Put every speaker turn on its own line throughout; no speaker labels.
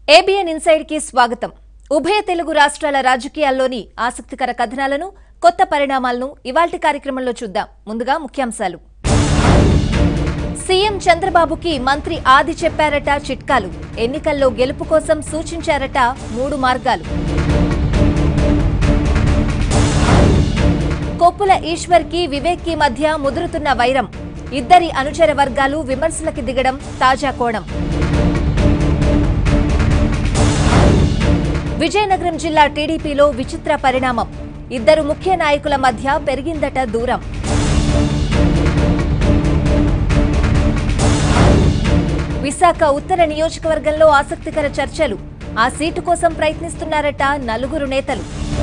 ABN inside కి స్వాగతం ఉభయ తెలుగు రాష్ట్రాల రాజకీయాల్లోని ఆసక్తికర కథనాలను కొత్త పరిణామాలను ఇవాల్టి కార్యక్రమంలో చూద్దాం ముందుగా ముఖ్యాంశాలు సీఎం చంద్రబాబుకి మంత్రి ఆది చెప్పారట చిట్కాలు ఎన్నికల్లో గెలుపు కోసం సూచించారట మూడు మార్గాలు కొప్పుల ఈశ్వర్ కి వివేక్ కి మధ్య ముదురుతున్న వైరం ఇద్దరి అనుచర వర్గాలు విమర్శలకి దిగడం తాజా కోణం విజయనగరం జిల్లా టీడీపీలో విచిత్ర పరిణామం ఇద్దరు ముఖ్య నాయకుల మధ్య పెరిగిందట దూరం విశాఖ ఉత్తర నియోజకవర్గంలో ఆసక్తికర చర్చలు ఆ సీటు కోసం ప్రయత్నిస్తున్నారట నలుగురు నేతలు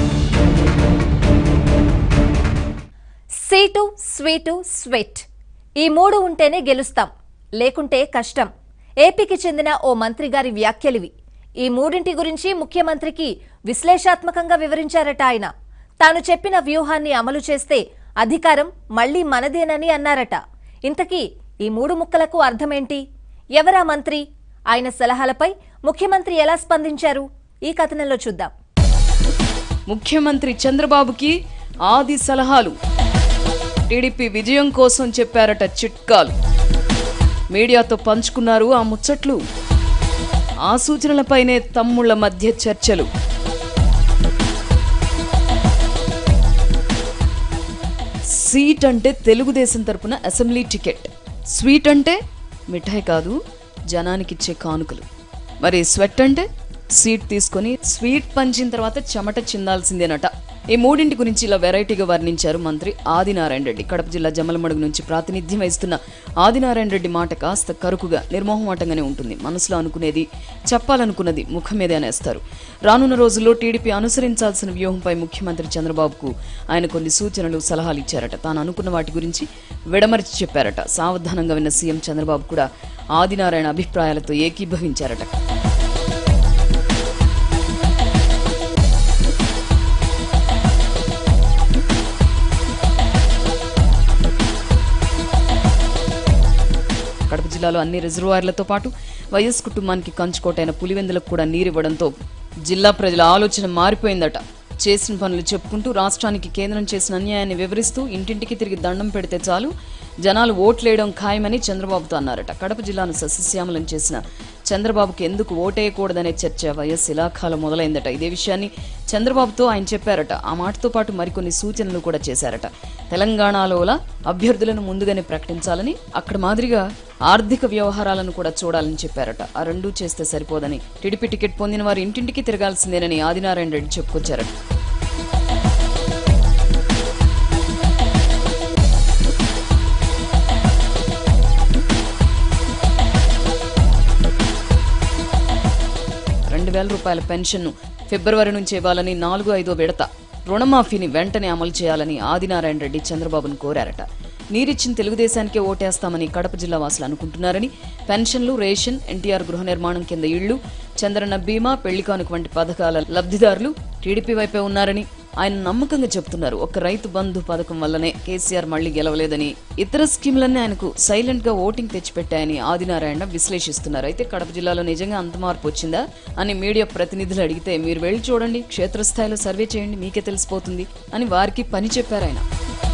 సీటు స్వీటు స్వీట్ ఈ మూడు ఉంటేనే గెలుస్తాం లేకుంటే కష్టం ఏపీకి చెందిన ఓ మంత్రి గారి వ్యాఖ్యలివి ఈ మూడింటి గురించి ముఖ్యమంత్రికి విశ్లేషాత్మకంగా వివరించారట ఆయన తాను చెప్పిన వ్యూహాన్ని అమలు చేస్తే అధికారం మళ్లీ మనదేనని అన్నారట ఇంతకీ ఈ మూడు ముక్కలకు అర్థమేంటి ఎవరా మంత్రి ఆయన సలహాలపై ముఖ్యమంత్రి ఎలా స్పందించారు ఈ కథనంలో చూద్దాం
ముఖ్యమంత్రి చంద్రబాబుకి ఆది సలహాలు టీడీపీ విజయం కోసం చెప్పారట చిట్కాలు మీడియాతో పంచుకున్నారు ఆ ముచ్చట్లు ఆ సూచనలపైనే తమ్ముళ్ల మధ్య చర్చలు సీట్ అంటే తెలుగుదేశం తరపున అసెంబ్లీ టికెట్ స్వీట్ అంటే మిఠాయి కాదు జనానికిచ్చే కానుకలు మరి స్వెట్ అంటే సీట్ తీసుకొని స్వీట్ పంచిన తర్వాత చెమట చిందాల్సిందేనట ఈ మూడింటి గురించి ఇలా వెరైటీగా వర్ణించారు మంత్రి ఆదినారాయణ రెడ్డి కడప జిల్లా జమ్మలమడుగు నుంచి ప్రాతినిధ్యం వహిస్తున్న ఆదినారాయణ రెడ్డి మాట కాస్త కరుకుగా నిర్మోహమాటంగానే ఉంటుంది మనసులో అనుకునేది చెప్పాలనుకున్నది ముఖం మీదే అనేస్తారు రానున్న రోజుల్లో టీడీపీ అనుసరించాల్సిన వ్యూహంపై ముఖ్యమంత్రి చంద్రబాబుకు ఆయన కొన్ని సూచనలు సలహాలు ఇచ్చారట తాను అనుకున్న వాటి గురించి విడమర్చి చెప్పారట సావధానంగా విన్న సీఎం చంద్రబాబు కూడా ఆదినారాయణ అభిప్రాయాలతో ఏకీభవించారట కడప జిల్లాలో అన్ని రిజర్వాయర్లతో పాటు వైఎస్ కుటుంబానికి కంచుకోటైన పులివెందులకు కూడా నీరివ్వడంతో జిల్లా ప్రజల ఆలోచన మారిపోయిందట చేసిన పనులు చెప్పుకుంటూ రాష్ట్రానికి కేంద్రం చేసిన అన్యాయాన్ని వివరిస్తూ ఇంటింటికి తిరిగి దండం పెడితే చాలు జనాలు ఓట్లేయడం ఖాయమని చంద్రబాబుతో అన్నారట కడప జిల్లాను సస్యశ్యామలం చేసిన చంద్రబాబుకి ఎందుకు ఓటేయకూడదనే చర్చ వైఎస్ ఇలాఖాలో మొదలైందట ఇదే విషయాన్ని చంద్రబాబుతో ఆయన చెప్పారట ఆ మాటతో పాటు మరికొన్ని సూచనలు కూడా చేశారట తెలంగాణలోలా అభ్యర్థులను ముందుగానే ప్రకటించాలని అక్కడ మాదిరిగా ఆర్థిక వ్యవహారాలను కూడా చూడాలని చెప్పారట ఆ రెండూ చేస్తే సరిపోదని టీడీపీ టికెట్ పొందిన వారు ఇంటింటికి తిరగాల్సిందేనని ఆదినారాయణ రెడ్డి చెప్పుకొచ్చారట రెండు వేల రూపాయల పెన్షన్ను ఫిబ్రవరి నుంచి ఇవ్వాలని నాలుగు ఐదో విడత రుణమాఫీని వెంటనే అమలు చేయాలని ఆదినారాయణ రెడ్డి చంద్రబాబును కోరారట నీరిచ్చిన తెలుగుదేశానికే ఓటేస్తామని కడప జిల్లా వాసులు అనుకుంటున్నారని పెన్షన్లు రేషన్ ఎన్టీఆర్ గృహ నిర్మాణం కింద ఇళ్లు చంద్రన్న బీమా పెళ్లి కానుక వంటి పథకాల లబ్ధిదారులు టీడీపీ వైపే ఉన్నారని ఆయన నమ్మకంగా చెప్తున్నారు ఒక రైతు బంధు పథకం వల్లనే కేసీఆర్ మళ్లీ గెలవలేదని ఇతర స్కీములన్నీ ఆయనకు సైలెంట్ గా ఓటింగ్ తెచ్చిపెట్టాయని ఆదినారాయణ విశ్లేషిస్తున్నారు అయితే కడప జిల్లాలో నిజంగా అంత మార్పు వచ్చిందా అని మీడియా ప్రతినిధులు అడిగితే మీరు వెళ్ళి చూడండి క్షేత్రస్థాయిలో సర్వే చేయండి మీకే తెలిసిపోతుంది అని వారికి పని చెప్పారు ఆయన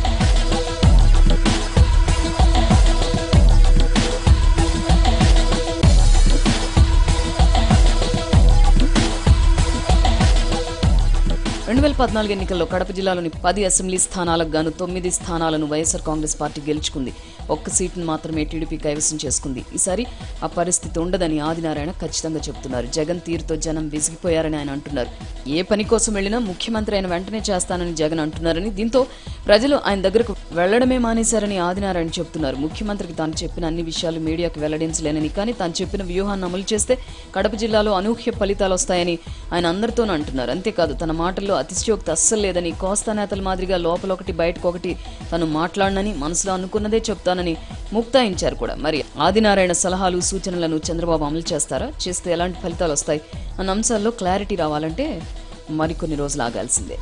రెండు వేల పద్నాలుగు ఎన్నికల్లో కడప జిల్లాలోని పది అసెంబ్లీ స్థానాలకు గాను తొమ్మిది స్థానాలను వైఎస్ఆర్ కాంగ్రెస్ పార్టీ గెలుచుకుంది ఒక్క సీటును మాత్రమే టీడీపీ కైవసం చేసుకుంది ఈసారి ఆ పరిస్థితి ఉండదని ఆదినారాయణ ఖచ్చితంగా చెబుతున్నారు జగన్ తీరుతో జనం విసిగిపోయారని ఆయన అంటున్నారు ఏ పని కోసం వెళ్ళినా ముఖ్యమంత్రి ఆయన వెంటనే చేస్తానని జగన్ అంటున్నారని దీంతో ప్రజలు ఆయన దగ్గరకు వెళ్లడమే మానేశారని ఆదినారాయణ చెబుతున్నారు ముఖ్యమంత్రికి తాను చెప్పిన అన్ని విషయాలు మీడియాకు వెల్లడించలేనని కానీ తాను చెప్పిన వ్యూహాన్ని అమలు చేస్తే కడప జిల్లాలో అనూహ్య ఫలితాలు వస్తాయని ఆయన అందరితోనూ అంటున్నారు అంతేకాదు తన మాటల్లో అతిశయోక్తి అస్సలు లేదని కోస్తా నేతల మాదిరిగా లోపలొకటి బయటకొకటి తను మాట్లాడనని మనసులో అనుకున్నదే చెప్తానని ముక్తాయించారు కూడా మరి ఆదినారాయణ సలహాలు సూచనలను చంద్రబాబు అమలు చేస్తారా చేస్తే ఎలాంటి ఫలితాలు వస్తాయి అన్న అంశాల్లో క్లారిటీ రావాలంటే మరికొన్ని రోజులు ఆగాల్సిందే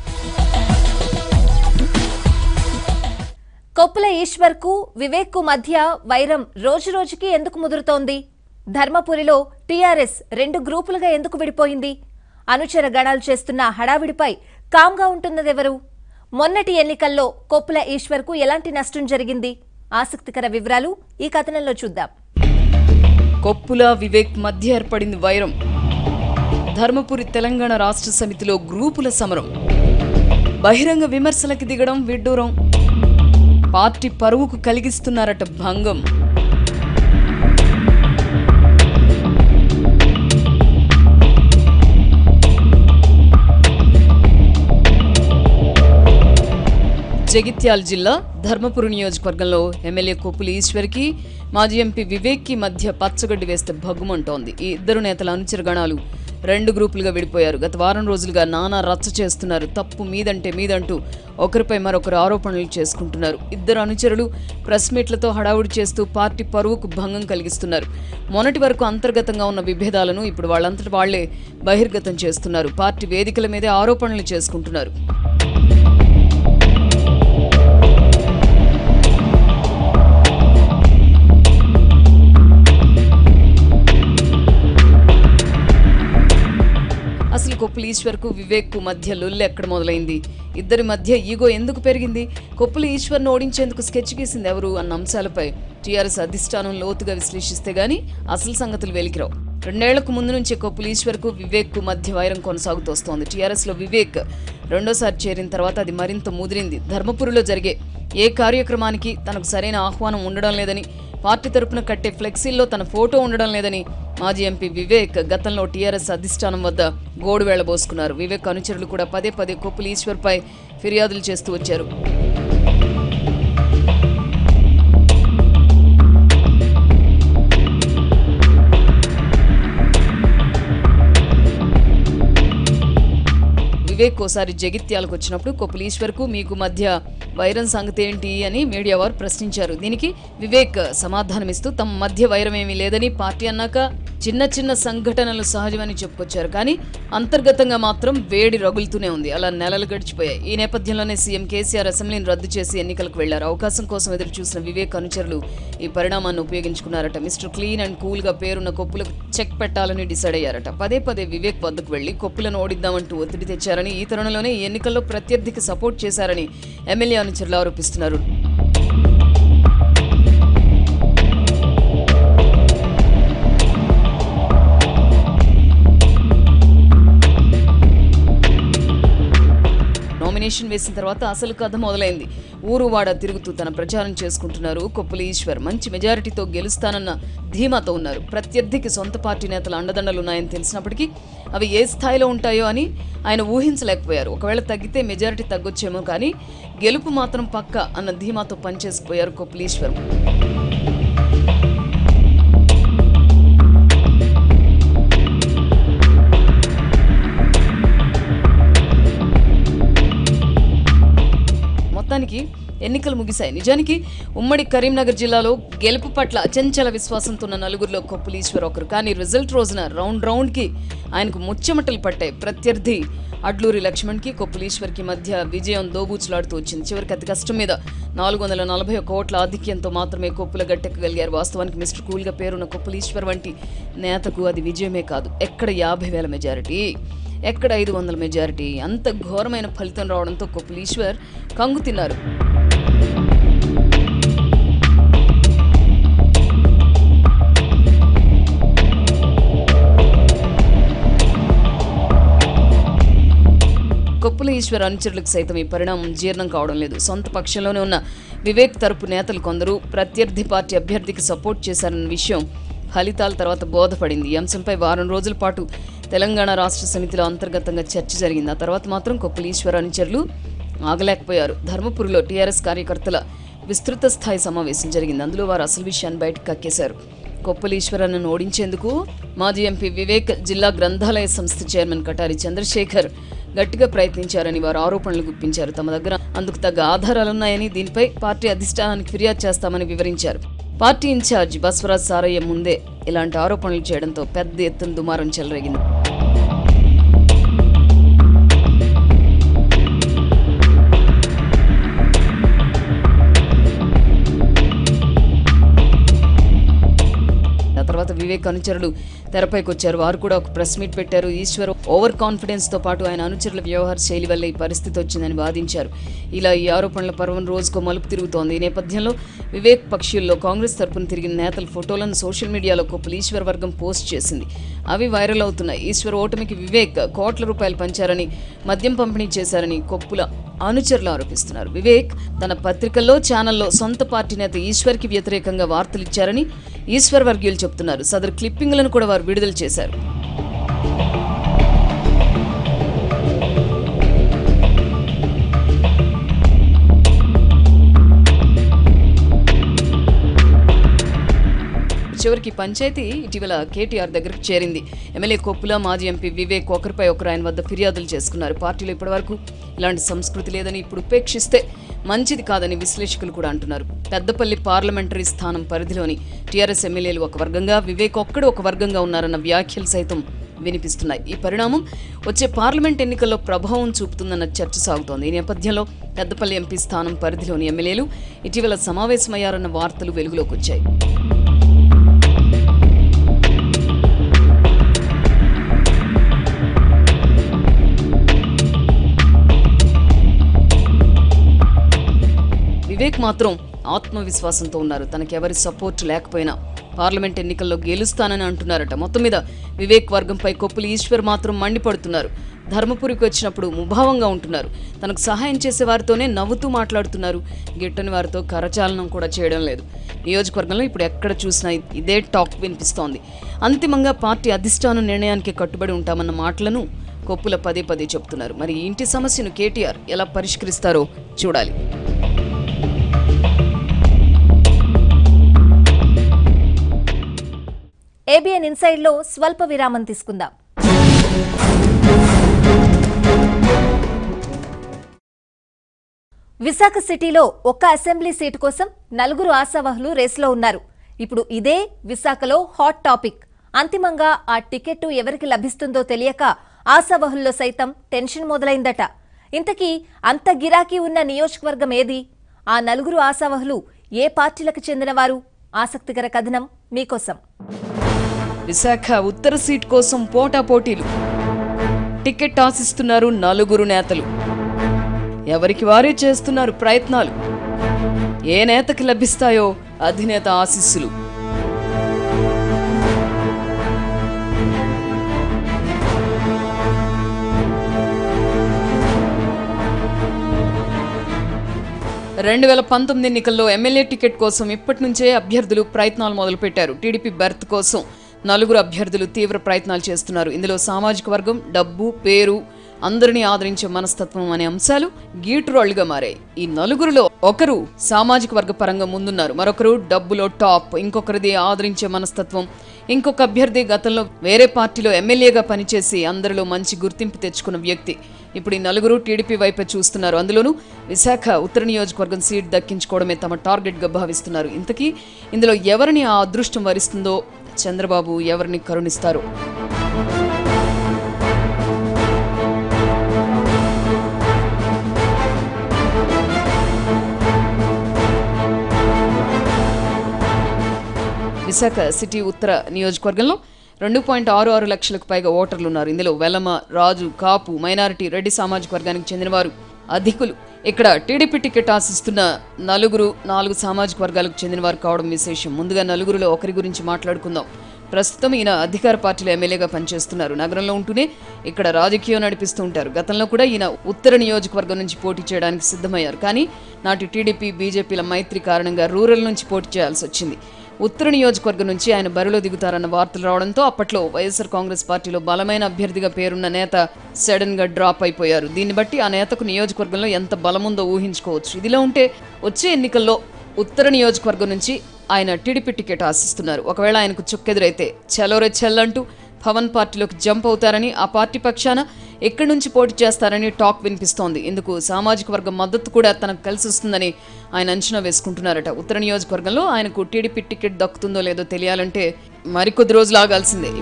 కొప్పుల ఈశ్వర్ కు వివేక్ కు మధ్య వైరం రోజురోజుకి ఎందుకు ముదురుతోంది ధర్మపురిలో టీఆర్ఎస్ రెండు గ్రూపులుగా ఎందుకు విడిపోయింది అనుచర గణాలు చేస్తున్న హడావిడిపై కామ్గా ఉంటున్నదెవరు మొన్నటి ఎన్నికల్లో కొప్పుల ఈశ్వర్కు ఎలాంటి నష్టం జరిగింది ఆసక్తికర వివరాలు ఈ కథనంలో చూద్దాం
కొప్పుల వివేక్ మధ్య ఏర్పడింది వైరం ధర్మపురి తెలంగాణ రాష్ట్ర సమితిలో గ్రూపుల సమరం బహిరంగ విమర్శలకి దిగడం విడ్డూరం పార్టీ పరువుకు కలిగిస్తున్నారట భంగం జగిత్యాల జిల్లా ధర్మపురి నియోజకవర్గంలో ఎమ్మెల్యే కొప్పుల ఈశ్వర్కి మాజీ ఎంపీ వివేక్కి మధ్య పచ్చగడ్డి వేస్తే భగ్గుమంటోంది ఈ ఇద్దరు నేతల అనుచర గణాలు రెండు గ్రూపులుగా విడిపోయారు గత వారం రోజులుగా నానా రచ్చ చేస్తున్నారు తప్పు మీదంటే మీదంటూ ఒకరిపై మరొకరు ఆరోపణలు చేసుకుంటున్నారు ఇద్దరు అనుచరులు ప్రెస్ మీట్లతో హడావుడి చేస్తూ పార్టీ పరువుకు భంగం కలిగిస్తున్నారు మొన్నటి వరకు అంతర్గతంగా ఉన్న విభేదాలను ఇప్పుడు వాళ్ళంతటి వాళ్లే బహిర్గతం చేస్తున్నారు పార్టీ వేదికల మీదే ఆరోపణలు చేసుకుంటున్నారు అసలు కొప్పుల ఈశ్వర్కు వివేక్కు మధ్య లొల్లు ఎక్కడ మొదలైంది ఇద్దరి మధ్య ఈగో ఎందుకు పెరిగింది కొప్పుల ఈశ్వర్ను ఓడించేందుకు స్కెచ్ గీసింది ఎవరు అన్న అంశాలపై టీఆర్ఎస్ అధిష్టానం లోతుగా విశ్లేషిస్తే గానీ అసలు సంగతులు వెలికిరావు రెండేళ్లకు ముందు నుంచే కొప్పుల ఈశ్వర్కు వివేక్కు మధ్య వైరం కొనసాగుతోస్తోంది టీఆర్ఎస్లో వివేక్ రెండోసారి చేరిన తర్వాత అది మరింత ముదిరింది ధర్మపురిలో జరిగే ఏ కార్యక్రమానికి తనకు సరైన ఆహ్వానం ఉండడం లేదని పార్టీ తరపున కట్టే ఫ్లెక్సీల్లో తన ఫోటో ఉండడం లేదని మాజీ ఎంపీ వివేక్ గతంలో టీఆర్ఎస్ అధిష్టానం వద్ద గోడు వేళ్లబోసుకున్నారు వివేక్ అనుచరులు కూడా పదే పదే కొప్పుల ఈశ్వర్పై ఫిర్యాదులు చేస్తూ వచ్చారు వివేక్ ఓసారి జగిత్యాలకు వచ్చినప్పుడు కొప్పుల ఈశ్వర్కు మీకు మధ్య వైరం సంగతి ఏంటి అని మీడియా వారు ప్రశ్నించారు దీనికి వివేక్ సమాధానమిస్తూ తమ మధ్య వైరం ఏమీ లేదని పార్టీ అన్నాక చిన్న చిన్న సంఘటనలు సహజమని చెప్పుకొచ్చారు కానీ అంతర్గతంగా మాత్రం వేడి రగులుతూనే ఉంది అలా నెలలు గడిచిపోయాయి ఈ నేపథ్యంలోనే సీఎం కేసీఆర్ అసెంబ్లీని రద్దు చేసి ఎన్నికలకు వెళ్లారు అవకాశం కోసం ఎదురు చూసిన వివేక్ అనుచరులు ఈ పరిణామాన్ని ఉపయోగించుకున్నారట మిస్టర్ క్లీన్ అండ్ కూల్ గా పేరున్న కొప్పులకు చెక్ పెట్టాలని డిసైడ్ అయ్యారట పదే పదే వివేక్ వద్దకు వెళ్లి కొప్పులను ఓడిద్దామంటూ ఒత్తిడి తెచ్చారని ఈ తరుణంలోనే ఈ ఎన్నికల్లో ప్రత్యర్థికి సపోర్ట్ చేశారని ఎమ్మెల్యే అనుచరులు ఆరోపిస్తున్నారు నామినేషన్ వేసిన తర్వాత అసలు కథ మొదలైంది ఊరు వాడ తిరుగుతూ తన ప్రచారం చేసుకుంటున్నారు కొప్పుల ఈశ్వర్ మంచి మెజారిటీతో గెలుస్తానన్న ధీమాతో ఉన్నారు ప్రత్యర్థికి సొంత పార్టీ నేతల అండదండలున్నాయని తెలిసినప్పటికీ అవి ఏ స్థాయిలో ఉంటాయో అని ఆయన ఊహించలేకపోయారు ఒకవేళ తగ్గితే మెజారిటీ తగ్గొచ్చేమో కానీ గెలుపు మాత్రం పక్క అన్న ధీమాతో పనిచేసిపోయారు కొప్పుల ఈశ్వర్ మొత్తానికి ఎన్నికలు ముగిశాయి నిజానికి ఉమ్మడి కరీంనగర్ జిల్లాలో గెలుపు పట్ల అచంచల విశ్వాసంతో ఉన్న నలుగురిలో కొప్పులీశ్వర్ ఒకరు కానీ రిజల్ట్ రోజున రౌండ్ రౌండ్కి ఆయనకు ముచ్చెమటలు పట్టాయి ప్రత్యర్థి అడ్లూరి లక్ష్మణ్కి కొప్పులీశ్వర్కి మధ్య విజయం దోబూచులాడుతూ వచ్చింది చివరికి అతి కష్టం మీద నాలుగు వందల నలభై ఒక ఓట్ల ఆధిక్యంతో మాత్రమే కొప్పుల గట్టెక్కగలిగారు వాస్తవానికి మిస్టర్ కూల్గా పేరున్న కొప్పులీశ్వర్ వంటి నేతకు అది విజయమే కాదు ఎక్కడ యాభై వేల మెజారిటీ ఎక్కడ ఐదు వందల మెజారిటీ అంత ఘోరమైన ఫలితం రావడంతో కొప్పులీశ్వర్ కంగు తిన్నారు కొప్పుల ఈశ్వర్ అనుచరులకు సైతం ఈ పరిణామం జీర్ణం కావడం లేదు సొంత పక్షంలోనే ఉన్న వివేక్ తరపు నేతలు కొందరు ప్రత్యర్థి పార్టీ అభ్యర్థికి సపోర్ట్ చేశారన్న విషయం ఫలితాల తర్వాత బోధపడింది ఈ అంశంపై వారం రోజుల పాటు తెలంగాణ రాష్ట్ర సమితిలో అంతర్గతంగా చర్చ జరిగింది ఆ తర్వాత మాత్రం కొప్పుల ఈశ్వర్ అనుచరులు ఆగలేకపోయారు ధర్మపురిలో టీఆర్ఎస్ కార్యకర్తల విస్తృత స్థాయి సమావేశం జరిగింది అందులో వారు అసలు విషయాన్ని బయటకు కక్కేశారు కొప్పలీశ్వరన్నను ఓడించేందుకు మాజీ ఎంపీ వివేక్ జిల్లా గ్రంథాలయ సంస్థ చైర్మన్ కటారి చంద్రశేఖర్ గట్టిగా ప్రయత్నించారని వారు ఆరోపణలు గుప్పించారు తమ దగ్గర అందుకు తగ్గ ఆధారాలున్నాయని దీనిపై పార్టీ అధిష్టానానికి ఫిర్యాదు చేస్తామని వివరించారు పార్టీ ఇన్ఛార్జ్ బస్వరాజ్ సారయ్య ముందే ఇలాంటి ఆరోపణలు చేయడంతో పెద్ద ఎత్తున దుమారం చెలరేగింది ఆ తర్వాత వివేక్ అనుచరులు తెరపైకి వచ్చారు వారు కూడా ఒక ప్రెస్ మీట్ పెట్టారు ఈశ్వర్ ఓవర్ కాన్ఫిడెన్స్ తో పాటు ఆయన అనుచరుల వ్యవహార శైలి వల్ల ఈ పరిస్థితి వచ్చిందని వాదించారు ఇలా ఈ ఆరోపణల పర్వం రోజుకో మలుపు తిరుగుతోంది ఈ నేపథ్యంలో వివేక్ పక్షుల్లో కాంగ్రెస్ తరపున తిరిగిన నేతల ఫోటోలను సోషల్ మీడియాలో కొప్పులు ఈశ్వర్ వర్గం పోస్ట్ చేసింది అవి వైరల్ అవుతున్నాయి ఈశ్వర్ ఓటమికి వివేక్ కోట్ల రూపాయలు పంచారని మద్యం పంపిణీ చేశారని కొప్పుల అనుచరులు ఆరోపిస్తున్నారు వివేక్ తన పత్రికల్లో ఛానల్లో సొంత పార్టీ నేత ఈశ్వర్కి వ్యతిరేకంగా వార్తలు ఇచ్చారని ఈశ్వర్ వర్గీయులు చెబుతున్నారు సదరు క్లిప్పింగ్లను కూడా వారు విడుదల చేశారు చివరికి పంచాయతీ ఇటీవల కేటీఆర్ దగ్గరకు చేరింది ఎమ్మెల్యే కొప్పుల మాజీ ఎంపీ వివేక్ ఒకరిపై ఒకరు ఆయన వద్ద ఫిర్యాదులు చేసుకున్నారు పార్టీలో ఇప్పటివరకు ఇలాంటి సంస్కృతి లేదని ఇప్పుడు ఉపేక్షిస్తే మంచిది కాదని విశ్లేషకులు కూడా అంటున్నారు పెద్దపల్లి పార్లమెంటరీ స్థానం పరిధిలోని టీఆర్ఎస్ ఎమ్మెల్యేలు ఒక వర్గంగా వివేక్ ఒక్కడు ఒక వర్గంగా ఉన్నారన్న వ్యాఖ్యలు సైతం వినిపిస్తున్నాయి ఈ పరిణామం వచ్చే పార్లమెంట్ ఎన్నికల్లో ప్రభావం చూపుతుందన్న చర్చ సాగుతోంది ఈ నేపథ్యంలో పెద్దపల్లి ఎంపీ స్థానం పరిధిలోని ఎమ్మెల్యేలు ఇటీవల సమావేశమయ్యారన్న వార్తలు వెలుగులోకి వచ్చాయి వివేక్ మాత్రం ఆత్మవిశ్వాసంతో ఉన్నారు తనకెవరి సపోర్ట్ లేకపోయినా పార్లమెంట్ ఎన్నికల్లో గెలుస్తానని అంటున్నారట మొత్తం మీద వివేక్ వర్గంపై కొప్పులు ఈశ్వర్ మాత్రం మండిపడుతున్నారు ధర్మపురికి వచ్చినప్పుడు ముభావంగా ఉంటున్నారు తనకు సహాయం చేసే వారితోనే నవ్వుతూ మాట్లాడుతున్నారు గిట్టని వారితో కరచాలనం కూడా చేయడం లేదు నియోజకవర్గంలో ఇప్పుడు ఎక్కడ చూసినా ఇదే టాక్ వినిపిస్తోంది అంతిమంగా పార్టీ అధిష్టానం నిర్ణయానికి కట్టుబడి ఉంటామన్న మాటలను కొప్పుల పదే పదే చెప్తున్నారు మరి ఈ ఇంటి సమస్యను కేటీఆర్ ఎలా పరిష్కరిస్తారో చూడాలి
ఏబిఎన్ ఇన్సైడ్లో స్వల్ప విరామం తీసుకుందాం విశాఖ సిటీలో ఒక్క అసెంబ్లీ సీటు కోసం నలుగురు ఆశావహులు రేసులో ఉన్నారు ఇప్పుడు ఇదే విశాఖలో హాట్ టాపిక్ అంతిమంగా ఆ టికెట్ ఎవరికి లభిస్తుందో తెలియక ఆశావహుల్లో సైతం టెన్షన్ మొదలైందట ఇంతకీ అంత గిరాకీ ఉన్న నియోజకవర్గం ఏది ఆ నలుగురు ఆశావహులు ఏ పార్టీలకు చెందినవారు ఆసక్తికర కథనం మీకోసం
విశాఖ ఉత్తర సీట్ కోసం పోటాపోటీలు టికెట్ ఆశిస్తున్నారు నలుగురు నేతలు ఎవరికి వారే చేస్తున్నారు ప్రయత్నాలు ఏ నేతకి లభిస్తాయో అధినేత ఆశీస్సులు రెండు వేల పంతొమ్మిది ఎన్నికల్లో ఎమ్మెల్యే టికెట్ కోసం ఇప్పటి నుంచే అభ్యర్థులు ప్రయత్నాలు మొదలుపెట్టారు టీడీపీ బెర్త్ కోసం నలుగురు అభ్యర్థులు తీవ్ర ప్రయత్నాలు చేస్తున్నారు ఇందులో సామాజిక వర్గం డబ్బు పేరు అందరినీ ఆదరించే మనస్తత్వం అనే అంశాలు గీటురాళ్లుగా మారాయి ఈ నలుగురిలో ఒకరు సామాజిక వర్గ పరంగా ముందున్నారు మరొకరు డబ్బులో టాప్ ఇంకొకరిది ఆదరించే మనస్తత్వం ఇంకొక అభ్యర్థి గతంలో వేరే పార్టీలో ఎమ్మెల్యేగా పనిచేసి అందరిలో మంచి గుర్తింపు తెచ్చుకున్న వ్యక్తి ఇప్పుడు ఈ నలుగురు టీడీపీ వైపే చూస్తున్నారు అందులోనూ విశాఖ ఉత్తర నియోజకవర్గం సీట్ దక్కించుకోవడమే తమ టార్గెట్గా భావిస్తున్నారు ఇంతకీ ఇందులో ఎవరిని ఆ అదృష్టం వరిస్తుందో చంద్రబాబు ఎవరిని కరుణిస్తారో విశాఖ సిటీ ఉత్తర నియోజకవర్గంలో రెండు పాయింట్ ఆరు ఆరు లక్షలకు పైగా ఓటర్లు ఉన్నారు ఇందులో వెలమ రాజు కాపు మైనారిటీ రెడ్డి సామాజిక వర్గానికి చెందినవారు అధికులు ఇక్కడ టీడీపీ టికెట్ ఆశిస్తున్న నలుగురు నాలుగు సామాజిక వర్గాలకు చెందినవారు కావడం విశేషం ముందుగా నలుగురిలో ఒకరి గురించి మాట్లాడుకుందాం ప్రస్తుతం ఈయన అధికార పార్టీలో ఎమ్మెల్యేగా పనిచేస్తున్నారు నగరంలో ఉంటూనే ఇక్కడ రాజకీయం నడిపిస్తూ ఉంటారు గతంలో కూడా ఈయన ఉత్తర నియోజకవర్గం నుంచి పోటీ చేయడానికి సిద్ధమయ్యారు కానీ నాటి టీడీపీ బీజేపీల మైత్రి కారణంగా రూరల్ నుంచి పోటీ చేయాల్సి వచ్చింది ఉత్తర నియోజకవర్గం నుంచి ఆయన బరిలో దిగుతారన్న వార్తలు రావడంతో అప్పట్లో వైఎస్ఆర్ కాంగ్రెస్ పార్టీలో బలమైన అభ్యర్థిగా పేరున్న నేత సడన్ గా డ్రాప్ అయిపోయారు దీన్ని బట్టి ఆ నేతకు నియోజకవర్గంలో ఎంత బలముందో ఊహించుకోవచ్చు ఇదిలా ఉంటే వచ్చే ఎన్నికల్లో ఉత్తర నియోజకవర్గం నుంచి ఆయన టీడీపీ టికెట్ ఆశిస్తున్నారు ఒకవేళ ఆయనకు చుక్కెదురైతే చలోరే చెల్లంటూ పవన్ పార్టీలోకి జంప్ అవుతారని ఆ పార్టీ పక్షాన ఎక్కడి నుంచి పోటీ చేస్తారని టాక్ వినిపిస్తోంది ఇందుకు సామాజిక వర్గం మద్దతు కూడా తనకు కలిసి వస్తుందని ఆయన అంచనా వేసుకుంటున్నారట ఉత్తర నియోజకవర్గంలో ఆయనకు టీడీపీ టికెట్ దక్కుతుందో లేదో తెలియాలంటే మరికొద్ది రోజులు ఆగాల్సిందే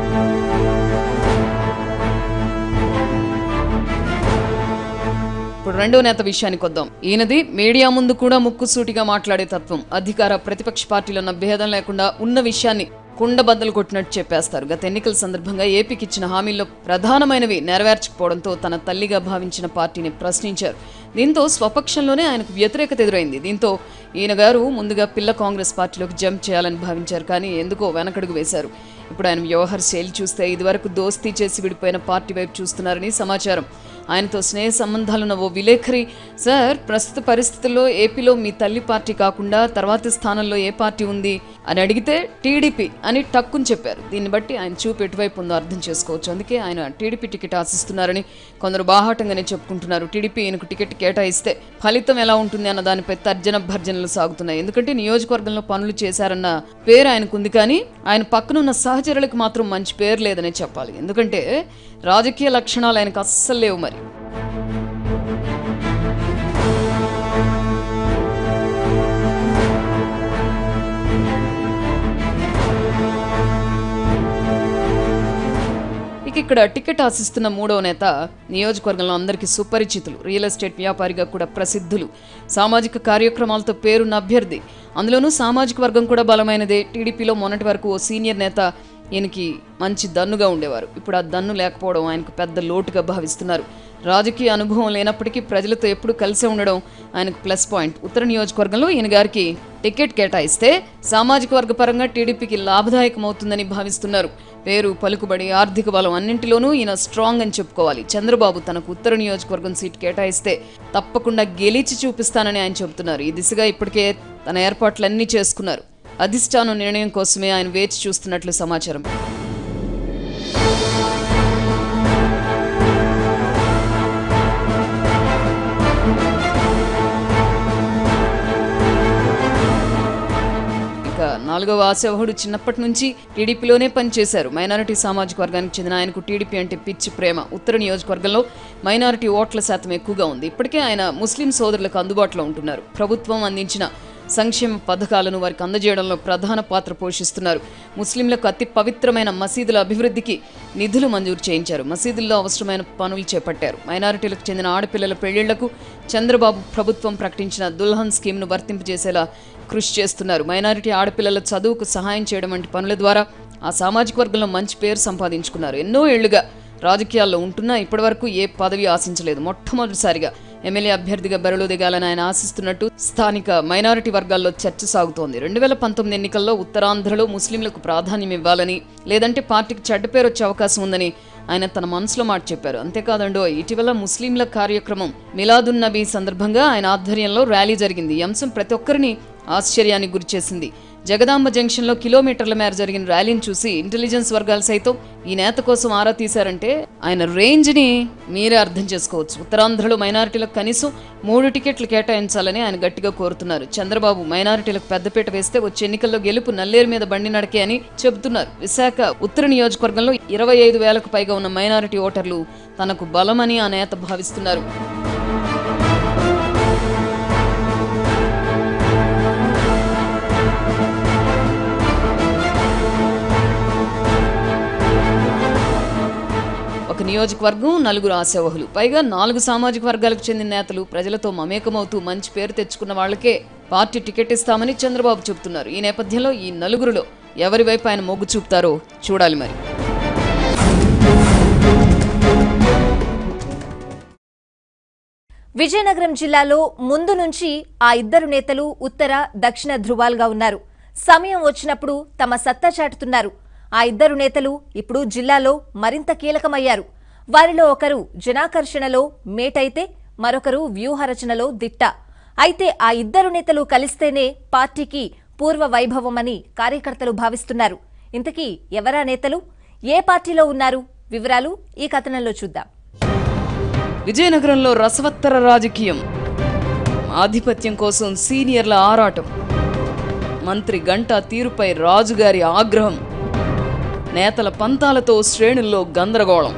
ఇప్పుడు రెండో నేత విషయానికి వద్దాం ఈయనది మీడియా ముందు కూడా ముక్కుసూటిగా మాట్లాడే తత్వం అధికార ప్రతిపక్ష పార్టీలో ఉన్న భేదం లేకుండా ఉన్న విషయాన్ని కుండబద్దలు కొట్టినట్టు చెప్పేస్తారు గత ఎన్నికల సందర్భంగా ఏపీకి ఇచ్చిన హామీల్లో ప్రధానమైనవి నెరవేర్చకపోవడంతో తన తల్లిగా భావించిన పార్టీని ప్రశ్నించారు దీంతో స్వపక్షంలోనే ఆయనకు వ్యతిరేకత ఎదురైంది దీంతో ఈయన గారు ముందుగా పిల్ల కాంగ్రెస్ పార్టీలోకి జంప్ చేయాలని భావించారు కానీ ఎందుకో వెనకడుగు వేశారు ఇప్పుడు ఆయన వ్యవహార శైలి చూస్తే ఇదివరకు దోస్తీ చేసి విడిపోయిన పార్టీ వైపు చూస్తున్నారని సమాచారం ఆయనతో స్నేహ సంబంధాలున్న ఓ విలేఖరి సార్ ప్రస్తుత పరిస్థితుల్లో ఏపీలో మీ తల్లి పార్టీ కాకుండా తర్వాతి స్థానంలో ఏ పార్టీ ఉంది అని అడిగితే టీడీపీ అని టక్కుని చెప్పారు దీన్ని బట్టి ఆయన చూపు ఎటువైపు ఉందో అర్థం చేసుకోవచ్చు అందుకే ఆయన టీడీపీ టికెట్ ఆశిస్తున్నారని కొందరు బాహాటంగానే చెప్పుకుంటున్నారు టీడీపీ ఈయనకు టికెట్ కేటాయిస్తే ఫలితం ఎలా ఉంటుంది అన్న దానిపై తర్జన భర్జనలు సాగుతున్నాయి ఎందుకంటే నియోజకవర్గంలో పనులు చేశారన్న పేరు ఆయనకుంది కానీ ఆయన పక్కనున్న సహచరులకు మాత్రం మంచి పేరు లేదనే చెప్పాలి ఎందుకంటే రాజకీయ లక్షణాలు ఆయనకు అస్సలు లేవు మరి ఇక ఇక్కడ టికెట్ ఆశిస్తున్న మూడవ నేత నియోజకవర్గంలో అందరికీ సుపరిచితులు రియల్ ఎస్టేట్ వ్యాపారిగా కూడా ప్రసిద్ధులు సామాజిక కార్యక్రమాలతో పేరున్న అభ్యర్థి అందులోనూ సామాజిక వర్గం కూడా బలమైనదే టీడీపీలో మొన్నటి వరకు ఓ సీనియర్ నేత ఈయనకి మంచి దన్నుగా ఉండేవారు ఇప్పుడు ఆ దన్ను లేకపోవడం ఆయనకు పెద్ద లోటుగా భావిస్తున్నారు రాజకీయ అనుభవం లేనప్పటికీ ప్రజలతో ఎప్పుడు కలిసే ఉండడం ఆయనకు ప్లస్ పాయింట్ ఉత్తర నియోజకవర్గంలో ఈయన గారికి టికెట్ కేటాయిస్తే సామాజిక వర్గ పరంగా టీడీపీకి లాభదాయకమవుతుందని భావిస్తున్నారు పేరు పలుకుబడి ఆర్థిక బలం అన్నింటిలోనూ ఈయన స్ట్రాంగ్ అని చెప్పుకోవాలి చంద్రబాబు తనకు ఉత్తర నియోజకవర్గం సీట్ కేటాయిస్తే తప్పకుండా గెలిచి చూపిస్తానని ఆయన చెబుతున్నారు ఈ దిశగా ఇప్పటికే తన ఏర్పాట్లన్నీ చేసుకున్నారు అధిష్టానం నిర్ణయం కోసమే ఆయన వేచి చూస్తున్నట్లు సమాచారం ఇక నాలుగవ ఆశావహుడు చిన్నప్పటి నుంచి టీడీపీలోనే పనిచేశారు మైనారిటీ సామాజిక వర్గానికి చెందిన ఆయనకు టీడీపీ అంటే పిచ్చి ప్రేమ ఉత్తర నియోజకవర్గంలో మైనారిటీ ఓట్ల శాతం ఎక్కువగా ఉంది ఇప్పటికే ఆయన ముస్లిం సోదరులకు అందుబాటులో ఉంటున్నారు ప్రభుత్వం అందించిన సంక్షేమ పథకాలను వారికి అందజేయడంలో ప్రధాన పాత్ర పోషిస్తున్నారు ముస్లింలకు అతి పవిత్రమైన మసీదుల అభివృద్ధికి నిధులు మంజూరు చేయించారు మసీదుల్లో అవసరమైన పనులు చేపట్టారు మైనారిటీలకు చెందిన ఆడపిల్లల పెళ్లిళ్లకు చంద్రబాబు ప్రభుత్వం ప్రకటించిన దుల్హన్ స్కీమ్ను వర్తింపజేసేలా కృషి చేస్తున్నారు మైనారిటీ ఆడపిల్లల చదువుకు సహాయం చేయడం వంటి పనుల ద్వారా ఆ సామాజిక వర్గంలో మంచి పేరు సంపాదించుకున్నారు ఎన్నో ఏళ్లుగా రాజకీయాల్లో ఉంటున్నా ఇప్పటివరకు ఏ పదవి ఆశించలేదు మొట్టమొదటిసారిగా ఎమ్మెల్యే అభ్యర్థిగా బరిలో దిగాలని ఆయన ఆశిస్తున్నట్టు స్థానిక మైనారిటీ వర్గాల్లో చర్చ సాగుతోంది రెండు వేల పంతొమ్మిది ఎన్నికల్లో ఉత్తరాంధ్రలో ముస్లింలకు ప్రాధాన్యం ఇవ్వాలని లేదంటే పార్టీకి చెడ్డ పేరు వచ్చే అవకాశం ఉందని ఆయన తన మనసులో మాట చెప్పారు అంతేకాదండో ఇటీవల ముస్లింల కార్యక్రమం మిలాదున్ నబీ సందర్భంగా ఆయన ఆధ్వర్యంలో ర్యాలీ జరిగింది ఈ అంశం ప్రతి ఒక్కరిని ఆశ్చర్యానికి గురిచేసింది జగదాంబ జంక్షన్లో కిలోమీటర్ల మేర జరిగిన ర్యాలీని చూసి ఇంటెలిజెన్స్ వర్గాలు సైతం ఈ నేత కోసం ఆరా తీశారంటే ఆయన రేంజ్ని మీరే అర్థం చేసుకోవచ్చు ఉత్తరాంధ్రలో మైనారిటీలకు కనీసం మూడు టికెట్లు కేటాయించాలని ఆయన గట్టిగా కోరుతున్నారు చంద్రబాబు మైనారిటీలకు పెద్దపీట వేస్తే వచ్చే ఎన్నికల్లో గెలుపు నల్లేరు మీద బండి నడకే అని చెబుతున్నారు విశాఖ ఉత్తర నియోజకవర్గంలో ఇరవై ఐదు వేలకు పైగా ఉన్న మైనారిటీ ఓటర్లు తనకు బలమని ఆ నేత భావిస్తున్నారు ఒక నియోజకవర్గం నలుగురు ఆశావహులు పైగా నాలుగు సామాజిక వర్గాలకు చెందిన నేతలు ప్రజలతో మమేకమవుతూ మంచి పేరు తెచ్చుకున్న వాళ్ళకే పార్టీ టికెట్ ఇస్తామని చంద్రబాబు చెబుతున్నారు ఈ నేపథ్యంలో ఈ నలుగురులో ఎవరి వైపు ఆయన మొగ్గు చూపుతారో చూడాలి మరి
విజయనగరం జిల్లాలో ముందు నుంచి ఆ ఇద్దరు నేతలు ఉత్తర దక్షిణ ధృవాలుగా ఉన్నారు సమయం వచ్చినప్పుడు తమ సత్తా చాటుతున్నారు ఆ ఇద్దరు నేతలు ఇప్పుడు జిల్లాలో మరింత కీలకమయ్యారు వారిలో ఒకరు జనాకర్షణలో మేటైతే మరొకరు వ్యూహరచనలో దిట్ట అయితే ఆ ఇద్దరు నేతలు కలిస్తేనే పార్టీకి పూర్వ వైభవమని కార్యకర్తలు భావిస్తున్నారు ఇంతకీ ఎవరా నేతలు ఏ పార్టీలో ఉన్నారు వివరాలు ఈ కథనంలో చూద్దాం
విజయనగరంలో రసవత్తర రాజకీయం ఆధిపత్యం కోసం సీనియర్ల ఆరాటం మంత్రి గంటా తీరుపై రాజుగారి ఆగ్రహం నేతల పంతాలతో శ్రేణుల్లో గందరగోళం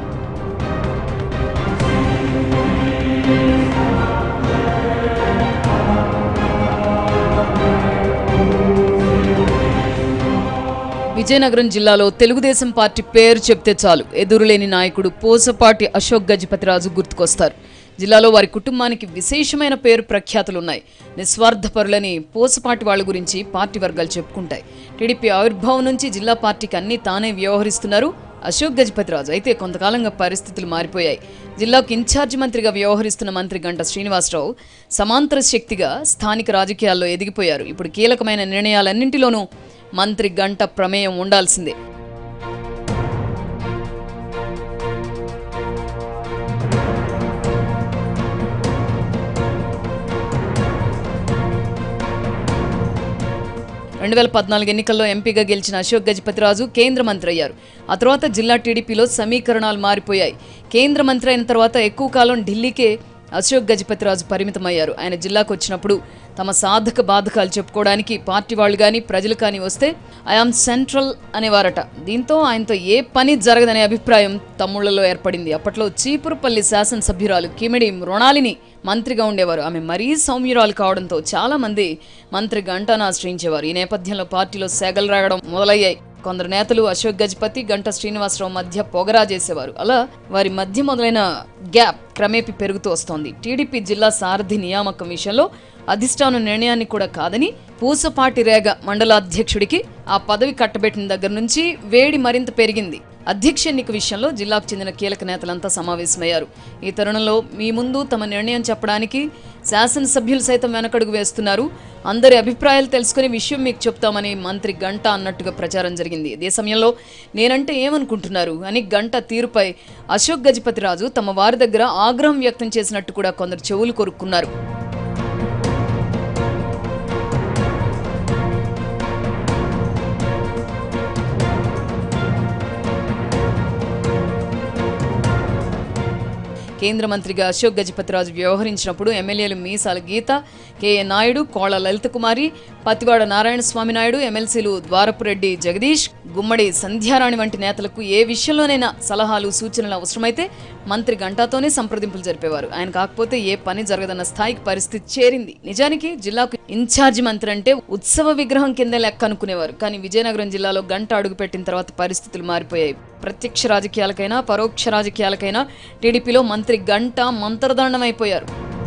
విజయనగరం జిల్లాలో తెలుగుదేశం పార్టీ పేరు చెప్తే చాలు ఎదురులేని నాయకుడు పోసపాటి అశోక్ గజపతిరాజు గుర్తుకొస్తారు జిల్లాలో వారి కుటుంబానికి విశేషమైన పేరు ప్రఖ్యాతులున్నాయి నిస్వార్థపరులని పోసపాటి వాళ్ళ గురించి పార్టీ వర్గాలు చెప్పుకుంటాయి టీడీపీ ఆవిర్భావం నుంచి జిల్లా పార్టీకి అన్ని తానే వ్యవహరిస్తున్నారు అశోక్ గజపతిరాజు అయితే కొంతకాలంగా పరిస్థితులు మారిపోయాయి జిల్లాకు ఇన్ఛార్జి మంత్రిగా వ్యవహరిస్తున్న మంత్రి గంట శ్రీనివాసరావు సమాంతర శక్తిగా స్థానిక రాజకీయాల్లో ఎదిగిపోయారు ఇప్పుడు కీలకమైన నిర్ణయాలన్నింటిలోనూ మంత్రి గంట ప్రమేయం ఉండాల్సిందే రెండు వేల పద్నాలుగు ఎన్నికల్లో ఎంపీగా గెలిచిన అశోక్ గజపతిరాజు కేంద్ర మంత్రి అయ్యారు ఆ తర్వాత జిల్లా టీడీపీలో సమీకరణాలు మారిపోయాయి కేంద్ర మంత్రి అయిన తర్వాత ఎక్కువ కాలం ఢిల్లీకే అశోక్ గజపతిరాజు పరిమితమయ్యారు ఆయన జిల్లాకు వచ్చినప్పుడు తమ సాధక బాధకాలు చెప్పుకోవడానికి పార్టీ వాళ్ళు కానీ ప్రజలు కానీ వస్తే ఐఆమ్ సెంట్రల్ అనేవారట దీంతో ఆయనతో ఏ పని జరగదనే అభిప్రాయం తమ్ముళ్లలో ఏర్పడింది అప్పట్లో చీపురుపల్లి శాసనసభ్యురాలు కిమిడి మృణాలిని మంత్రిగా ఉండేవారు ఆమె మరీ సౌమ్యురాలు కావడంతో చాలా మంది మంత్రి గంటాను ఆశ్రయించేవారు ఈ నేపథ్యంలో పార్టీలో సెగలు రాగడం మొదలయ్యాయి కొందరు నేతలు అశోక్ గజపతి గంట శ్రీనివాసరావు మధ్య పొగరా చేసేవారు అలా వారి మధ్య మొదలైన గ్యాప్ క్రమేపీ పెరుగుతూ వస్తోంది టీడీపీ జిల్లా సారథి నియామకం విషయంలో అధిష్టానం నిర్ణయాన్ని కూడా కాదని పూసపాటి రేగ మండల అధ్యక్షుడికి ఆ పదవి కట్టబెట్టిన దగ్గర నుంచి వేడి మరింత పెరిగింది అధ్యక్ష ఎన్నిక విషయంలో జిల్లాకు చెందిన కీలక నేతలంతా సమావేశమయ్యారు ఈ తరుణంలో మీ ముందు తమ నిర్ణయం చెప్పడానికి శాసనసభ్యులు సైతం వెనకడుగు వేస్తున్నారు అందరి అభిప్రాయాలు తెలుసుకుని విషయం మీకు చెప్తామని మంత్రి గంట అన్నట్టుగా ప్రచారం జరిగింది ఇదే సమయంలో నేనంటే ఏమనుకుంటున్నారు అని గంట తీరుపై అశోక్ గజపతిరాజు తమ వారి దగ్గర ఆగ్రహం వ్యక్తం చేసినట్టు కూడా కొందరు చెవులు కొరుక్కున్నారు కేంద్ర మంత్రిగా అశోక్ గజపతిరాజు వ్యవహరించినప్పుడు ఎమ్మెల్యేలు మీసాల గీత కేఏ నాయుడు కోళ్ల లలిత కుమారి పతివాడ నారాయణ స్వామి నాయుడు ఎమ్మెల్సీలు ద్వారపురెడ్డి జగదీష్ గుమ్మడి సంధ్యారాణి వంటి నేతలకు ఏ విషయంలోనైనా సలహాలు సూచనలు అవసరమైతే మంత్రి గంటాతోనే సంప్రదింపులు జరిపేవారు ఆయన కాకపోతే ఏ పని జరగదన్న స్థాయికి పరిస్థితి చేరింది నిజానికి జిల్లాకు ఇన్ఛార్జి మంత్రి అంటే ఉత్సవ విగ్రహం కింద లెక్క అనుకునేవారు కానీ విజయనగరం జిల్లాలో గంట అడుగుపెట్టిన తర్వాత పరిస్థితులు మారిపోయాయి ప్రత్యక్ష రాజకీయాలకైనా పరోక్ష రాజకీయాలకైనా టీడీపీలో మంత్రి గంట మంత్రదండమైపోయారు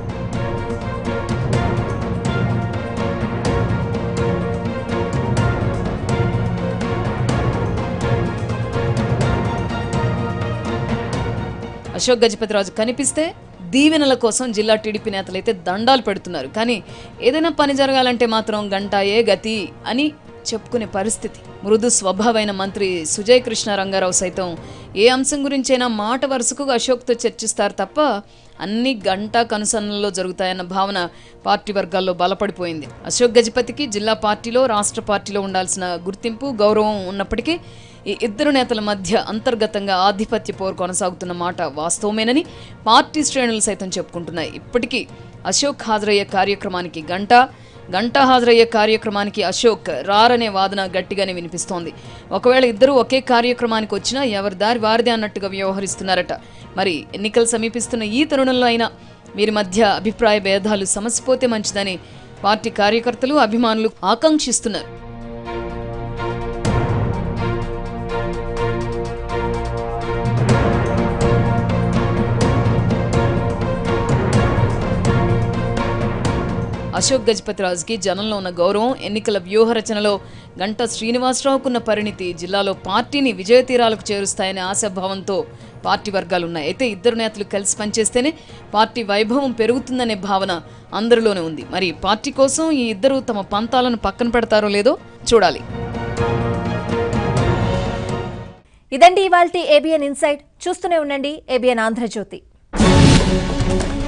అశోక్ గజపతిరాజు కనిపిస్తే దీవెనల కోసం జిల్లా టీడీపీ నేతలైతే దండాలు పెడుతున్నారు కానీ ఏదైనా పని జరగాలంటే మాత్రం గంటాయే గతి అని చెప్పుకునే పరిస్థితి మృదు స్వభావైన మంత్రి సుజయ్ కృష్ణ రంగారావు సైతం ఏ అంశం గురించైనా మాట వరుసకు అశోక్తో చర్చిస్తారు తప్ప అన్ని గంట కనుసన్నల్లో జరుగుతాయన్న భావన పార్టీ వర్గాల్లో బలపడిపోయింది అశోక్ గజపతికి జిల్లా పార్టీలో రాష్ట్ర పార్టీలో ఉండాల్సిన గుర్తింపు గౌరవం ఉన్నప్పటికీ ఈ ఇద్దరు నేతల మధ్య అంతర్గతంగా ఆధిపత్య పోరు కొనసాగుతున్న మాట వాస్తవమేనని పార్టీ శ్రేణులు సైతం చెప్పుకుంటున్నాయి ఇప్పటికీ అశోక్ హాజరయ్యే కార్యక్రమానికి గంట గంట హాజరయ్యే కార్యక్రమానికి అశోక్ రారనే వాదన గట్టిగానే వినిపిస్తోంది ఒకవేళ ఇద్దరు ఒకే కార్యక్రమానికి వచ్చినా ఎవరి దారి వారిదే అన్నట్టుగా వ్యవహరిస్తున్నారట మరి ఎన్నికలు సమీపిస్తున్న ఈ తరుణంలో అయినా వీరి మధ్య అభిప్రాయ భేదాలు సమసిపోతే మంచిదని పార్టీ కార్యకర్తలు అభిమానులు ఆకాంక్షిస్తున్నారు అశోక్ గజపతిరాజుకి జనంలో ఉన్న గౌరవం ఎన్నికల వ్యూహ రచనలో గంట శ్రీనివాసరావుకున్న పరిణితి జిల్లాలో పార్టీని విజయ తీరాలకు చేరుస్తాయనే ఆశాభావంతో పార్టీ వర్గాలు ఉన్నాయి అయితే ఇద్దరు నేతలు కలిసి పనిచేస్తేనే పార్టీ వైభవం పెరుగుతుందనే భావన అందరిలోనే ఉంది మరి పార్టీ కోసం ఈ ఇద్దరు తమ పంతాలను పక్కన పెడతారో లేదో చూడాలి
ఇదండి ఇవాల్టి ఏబిఎన్ ఇన్సైట్ చూస్తూనే ఉండండి ఏబిఎన్ ఆంధ్రజ్యోతి